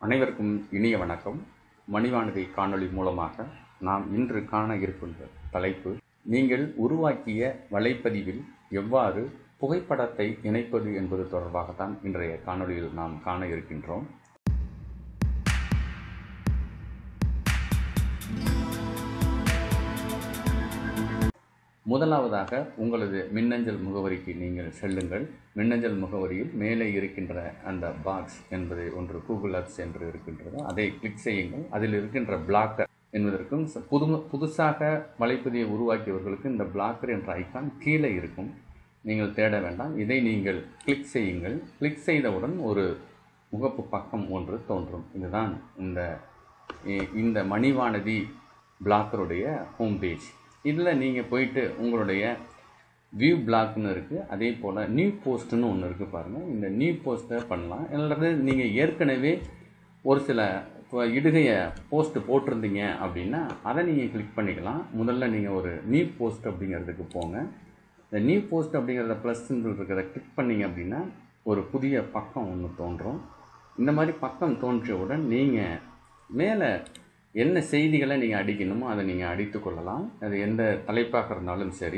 அனைவருக்கும் இனிய வணக்கம் மணிவானதி காணொளி மூலமாக நாம் இன்று காண இருக்கின்ற தலைப்பு நீங்கள் உருவாக்கிய வலைப்பதிவில் எவ்வாறு புகைப்படத்தை இணைப்பது என்பது தொடர்பாகத்தான் இன்றைய காணொளியில் நாம் காண இருக்கின்றோம் முதலாவதாக உங்களது மின்னஞ்சல் முகவரிக்கு நீங்கள் செல்லுங்கள் மின்னஞ்சல் முகவரியில் மேலே இருக்கின்ற அந்த பாக்ஸ் என்பது ஒன்று கூகுள் அப்ஸ் என்று இருக்கின்றது அதை கிளிக் செய்யுங்கள் அதில் இருக்கின்ற பிளாக்கர் என்பதற்கும் ச- புது புதுசாக வலைப்பதிவை உருவாக்கியவர்களுக்கு இந்த பிளாக்கர் என்ற ஐக்கான் கீழே இருக்கும் நீங்கள் தேட வேண்டாம் இதை நீங்கள் கிளிக் செய்யுங்கள் கிளிக் செய்தவுடன் ஒரு முகப்பு பக்கம் ஒன்று தோன்றும் இதுதான் இந்த இ- இந்த மணிவானதி பிளாக்கருடைய ஹோம் பேஜ் இதில் நீங்கள் போயிட்டு உங்களுடைய வியூ பிளாக்னு இருக்குது அதே போல் நியூ போஸ்ட்னு ஒன்று இருக்குது பாருங்கள் இந்த நியூ போஸ்ட்டை பண்ணலாம் அல்லது நீங்கள் ஏற்கனவே ஒரு சில இப்போ இடுகையை போஸ்ட் போட்டிருந்தீங்க அப்படின்னா அதை நீங்கள் கிளிக் பண்ணிக்கலாம் முதல்ல நீங்கள் ஒரு நியூ போஸ்ட் அப்படிங்கிறதுக்கு போங்க இந்த நியூ போஸ்ட் அப்படிங்கிறத ப்ளஸ் சிம்பிள் இருக்கிறத கிளிக் பண்ணீங்க அப்படின்னா ஒரு புதிய பக்கம் ஒன்று தோன்றும் இந்த மாதிரி பக்கம் தோன்றியவுடன் நீங்கள் மேலே என்ன செய்திகளை நீங்கள் அடிக்கணுமோ அதை நீங்கள் அடித்து கொள்ளலாம் அது எந்த தலைப்பாக இருந்தாலும் சரி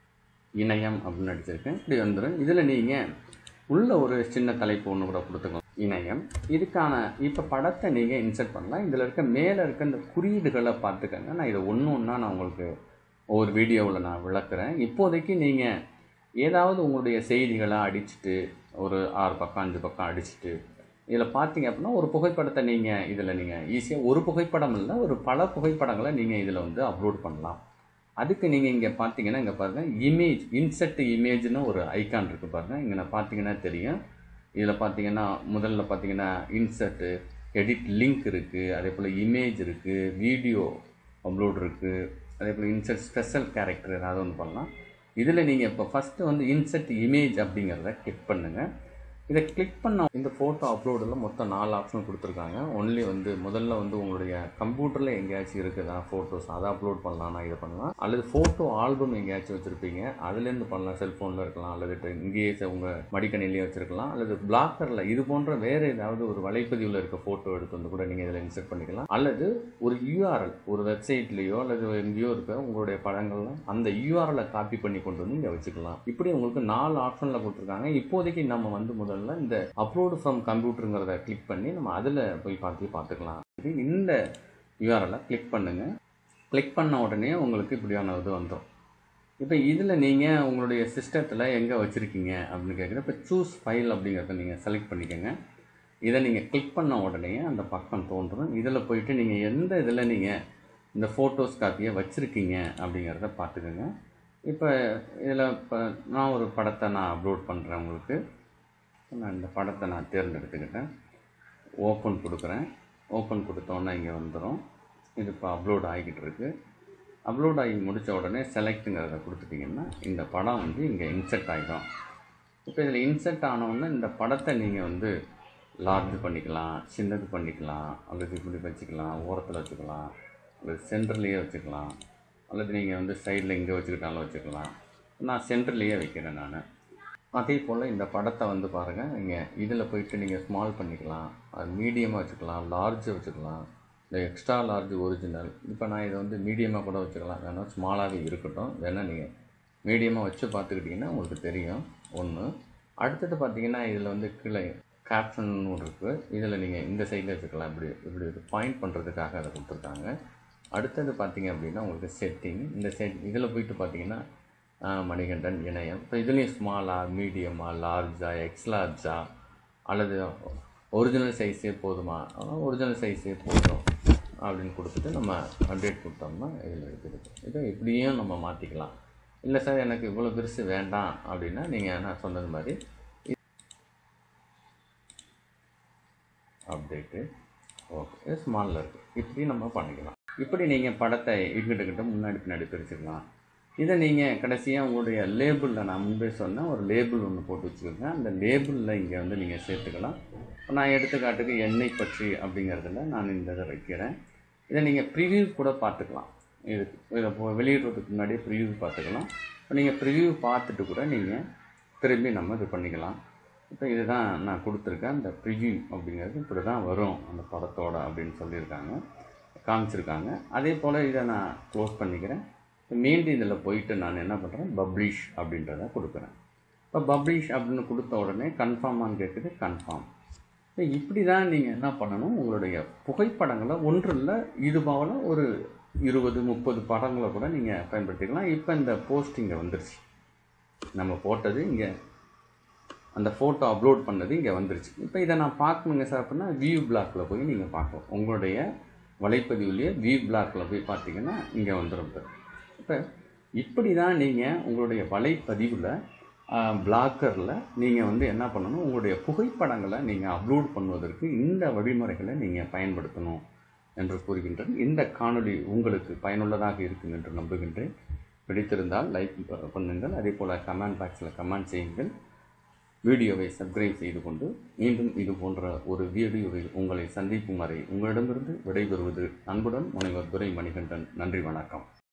இணையம் அப்படின்னு அடிச்சிருக்கேன் இப்படி வந்துடும் இதில் நீங்கள் உள்ள ஒரு சின்ன தலைப்பு ஒன்று கூட கொடுத்துக்கலாம் இணையம் இதுக்கான இப்போ படத்தை நீங்கள் இன்சர்ட் பண்ணலாம் இதில் இருக்க மேலே இருக்க இந்த குறியீடுகளை பார்த்துக்கங்க நான் இதை ஒன்று ஒன்றா நான் உங்களுக்கு ஒவ்வொரு வீடியோவில் நான் விளக்குறேன் இப்போதைக்கு நீங்கள் ஏதாவது உங்களுடைய செய்திகளை அடிச்சுட்டு ஒரு ஆறு பக்கம் அஞ்சு பக்கம் அடிச்சுட்டு இதில் பார்த்தீங்க அப்படின்னா ஒரு புகைப்படத்தை நீங்கள் இதில் நீங்கள் ஈஸியாக ஒரு புகைப்படம் இல்லை ஒரு பல புகைப்படங்களை நீங்கள் இதில் வந்து அப்லோட் பண்ணலாம் அதுக்கு நீங்கள் இங்கே பார்த்தீங்கன்னா இங்கே பாருங்கள் இமேஜ் இன்செர்ட் இமேஜ்னு ஒரு ஐகான் இருக்குது பாருங்கள் இங்கே நான் பார்த்தீங்கன்னா தெரியும் இதில் பார்த்தீங்கன்னா முதல்ல பார்த்தீங்கன்னா இன்சர்ட்டு எடிட் லிங்க் இருக்குது அதே போல் இமேஜ் இருக்குது வீடியோ அப்லோட் இருக்குது அதே போல் இன்சர்ட் ஸ்பெஷல் கேரக்டர் ஏதாவது ஒன்று பண்ணலாம் இதில் நீங்கள் இப்போ ஃபஸ்ட்டு வந்து இன்சர்ட் இமேஜ் அப்படிங்கிறத கிளிக் பண்ணுங்கள் இதை கிளிக் பண்ண இந்த ஃபோட்டோ அப்லோடில் மொத்தம் நாலு ஆப்ஷன் கொடுத்துருக்காங்க ஒன்லி வந்து முதல்ல வந்து உங்களுடைய கம்ப்யூட்டரில் எங்கேயாச்சும் இருக்குதா ஃபோட்டோஸ் அதை அப்லோட் பண்ணலாம்னா இதை பண்ணலாம் அல்லது ஃபோட்டோ ஆல்பம் எங்கேயாச்சும் வச்சுருப்பீங்க அதுலேருந்து பண்ணலாம் செல்ஃபோனில் இருக்கலாம் அல்லது இப்ப இங்கேயே ச- உங்கள் மடிக்கணிலேயே வச்சுருக்கலாம் அல்லது பிளாக்கரில் இது போன்ற வேறு ஏதாவது ஒரு வலைப்பதிவில் இருக்க ஃபோட்டோ எடுத்து வந்து கூட நீங்கள் இதில் இன்சர்ட் பண்ணிக்கலாம் அல்லது ஒரு யூஆர்எல் ஒரு வெப்சைட்லேயோ அல்லது எங்கேயோ இருக்க உங்களுடைய படங்கள்லாம் அந்த யூஆர்எலை காப்பி பண்ணி கொண்டு வந்து இங்கே வச்சுக்கலாம் இப்படி உங்களுக்கு நாலு ஆப்ஷனில் கொடுத்துருக்காங்க இப்போதைக்கு நம்ம வந்து முதல்ல இந்த அப்லோடு ஃப்ரம் கம்ப்யூட்டருங்கிறத கிளிக் பண்ணி நம்ம அதில் போய் பார்த்து பார்த்துக்கலாம் இது இந்த யூஆர்எலை கிளிக் பண்ணுங்கள் கிளிக் பண்ண உடனே உங்களுக்கு இப்படியான இது வந்துடும் இப்போ இதில் நீங்கள் உங்களுடைய சிஸ்டத்தில் எங்கே வச்சுருக்கீங்க அப்படின்னு கேட்குற இப்போ சூஸ் ஃபைல் அப்படிங்கிறத நீங்கள் செலக்ட் பண்ணிக்கோங்க இதை நீங்கள் கிளிக் பண்ண உடனே அந்த பக்கம் தோன்றும் இதில் போயிட்டு நீங்கள் எந்த இதில் நீங்கள் இந்த ஃபோட்டோஸ் காப்பியை வச்சுருக்கீங்க அப்படிங்கிறத பார்த்துக்கோங்க இப்போ இதில் இப்போ நான் ஒரு படத்தை நான் அப்லோட் பண்ணுறேன் உங்களுக்கு நான் இந்த படத்தை நான் தேர்ந்தெடுத்துக்கிட்டேன் ஓப்பன் கொடுக்குறேன் ஓப்பன் கொடுத்தோன்னே இங்கே வந்துடும் இது இப்போ அப்லோட் ஆகிக்கிட்டு இருக்கு அப்லோட் ஆகி முடித்த உடனே செலக்ட்டுங்கிறத கொடுத்துட்டிங்கன்னா இந்த படம் வந்து இங்கே இன்செர்ட் ஆகிடும் இப்போ இதில் இன்செர்ட் ஆனவுடனே இந்த படத்தை நீங்கள் வந்து லார்ஜ் பண்ணிக்கலாம் சின்னது பண்ணிக்கலாம் அல்லது இப்படி வச்சுக்கலாம் ஓரத்தில் வச்சுக்கலாம் அல்லது சென்டர்லேயே வச்சுக்கலாம் அல்லது நீங்கள் வந்து சைடில் இங்கே வச்சுக்கிட்டாலும் வச்சுக்கலாம் நான் சென்டர்லேயே வைக்கிறேன் நான் அதே போல் இந்த படத்தை வந்து பாருங்கள் நீங்கள் இதில் போயிட்டு நீங்கள் ஸ்மால் பண்ணிக்கலாம் அது மீடியமாக வச்சுக்கலாம் லார்ஜ் வச்சுக்கலாம் இந்த எக்ஸ்ட்ரா லார்ஜ் ஒரிஜினல் இப்போ நான் இதை வந்து மீடியமாக கூட வச்சுக்கலாம் வேணா ஸ்மாலாகவே இருக்கட்டும் வேணா நீங்கள் மீடியமாக வச்சு பார்த்துக்கிட்டிங்கன்னா உங்களுக்கு தெரியும் ஒன்று அடுத்தது பார்த்தீங்கன்னா இதில் வந்து கீழே கேப்ஷன் ஒன்று இருக்குது இதில் நீங்கள் இந்த சைடில் வச்சுக்கலாம் இப்படி இப்படி பாயிண்ட் பண்ணுறதுக்காக அதை கொடுத்துருக்காங்க அடுத்தது பார்த்தீங்க அப்படின்னா உங்களுக்கு செட்டிங் இந்த செட் இதில் போயிட்டு பார்த்தீங்கன்னா ஆஹ், மணிகண்டன் இணையம் இப்போ இதுலேயும் ஸ்மாலா மீடியமா லார்ஜா எக்ஸ் லார்ஜா அல்லது ஒரிஜினல் சைஸே போதுமா ஒரிஜினல் சைஸே போதும் அப்படின்னு கொடுத்துட்டு நம்ம அப்டேட் கொடுத்தோம்னா இதில் இருக்குது இதை இப்படியும் நம்ம மாற்றிக்கலாம் இல்லை சார் எனக்கு இவ்வளோ பெருசு வேண்டாம் அப்படின்னா நீங்கள் நான் சொன்னது மாதிரி அப்டேட்டு ஓகே ஸ்மாலில் இருக்குது இப்படி நம்ம பண்ணிக்கலாம் இப்படி நீங்கள் படத்தை இங்கிட்ட முன்னாடி பின்னாடி பிரிச்சுக்கலாம் இதை நீங்கள் கடைசியாக உங்களுடைய லேபிளில் நான் முன்பே சொன்னேன் ஒரு லேபிள் ஒன்று போட்டு வச்சுக்கோங்க அந்த லேபிளில் இங்கே வந்து நீங்கள் சேர்த்துக்கலாம் இப்போ நான் எடுத்துக்காட்டுக்கு எண்ணெய் பற்றி அப்படிங்கிறதுல நான் இந்த இதை வைக்கிறேன் இதை நீங்கள் ப்ரிவ்யூ கூட பார்த்துக்கலாம் இது இதை போ- வெளியிடுறதுக்கு முன்னாடியே ப்ரிவ்யூ பார்த்துக்கலாம் இப்போ நீங்கள் ப்ரிவ்யூ பார்த்துட்டு கூட நீங்கள் திரும்பி நம்ம இது பண்ணிக்கலாம் இப்போ இதுதான் நான் கொடுத்துருக்கேன் அந்த ப்ரிவ்யூ அப்படிங்கிறது இப்படி தான் வரும் அந்த படத்தோட அப்படின்னு சொல்லியிருக்காங்க காமிச்சிருக்காங்க அதே போல் இதை நான் க்ளோஸ் பண்ணிக்கிறேன் மீண்டும் இதில் போயிட்டு நான் என்ன பண்ணுறேன் பப்ளிஷ் அப்படின்றத கொடுக்குறேன் இப்போ பப்ளிஷ் அப்படின்னு கொடுத்த உடனே கன்ஃபார்மான்னு கேட்குது கன்ஃபார்ம் இப்போ இப்படி தான் நீங்கள் என்ன பண்ணணும் உங்களுடைய புகைப்படங்களை ஒன்றில் இது போல் ஒரு இருபது முப்பது படங்களை கூட நீங்கள் பயன்படுத்திக்கலாம் இப்போ இந்த போஸ்ட் இங்கே வந்துருச்சு நம்ம போட்டது இங்கே அந்த ஃபோட்டோ அப்லோட் பண்ணது இங்கே வந்துருச்சு இப்போ இதை நான் பார்க்கணுங்க சார் அப்படின்னா வியூ பிளாக்கில் போய் நீங்கள் பார்க்கலாம் உங்களுடைய வலைப்பதிவுலேயே வியூ பிளாக்கில் போய் பார்த்தீங்கன்னா இங்கே வந்துடும் சார் இப்போ இப்படி தான் நீங்கள் உங்களுடைய வலைப்பதிவில் பிளாக்கரில் நீங்கள் வந்து என்ன பண்ணணும் உங்களுடைய புகைப்படங்களை நீங்கள் அப்லோட் பண்ணுவதற்கு இந்த வழிமுறைகளை நீங்கள் பயன்படுத்தணும் என்று கூறுகின்றேன் இந்த காணொளி உங்களுக்கு பயனுள்ளதாக இருக்கும் என்று நம்புகின்றேன் பிடித்திருந்தால் லைக் பண்ணுங்கள் அதே போல் கமெண்ட் பாக்ஸில் கமெண்ட் செய்யுங்கள் வீடியோவை சப்ஸ்கிரைப் செய்து கொண்டு மீண்டும் இது போன்ற ஒரு வீடியோவில் உங்களை சந்திக்கும் வரை உங்களிடமிருந்து விடைபெறுவது அன்புடன் முனைவர் துரை மணிகண்டன் நன்றி வணக்கம்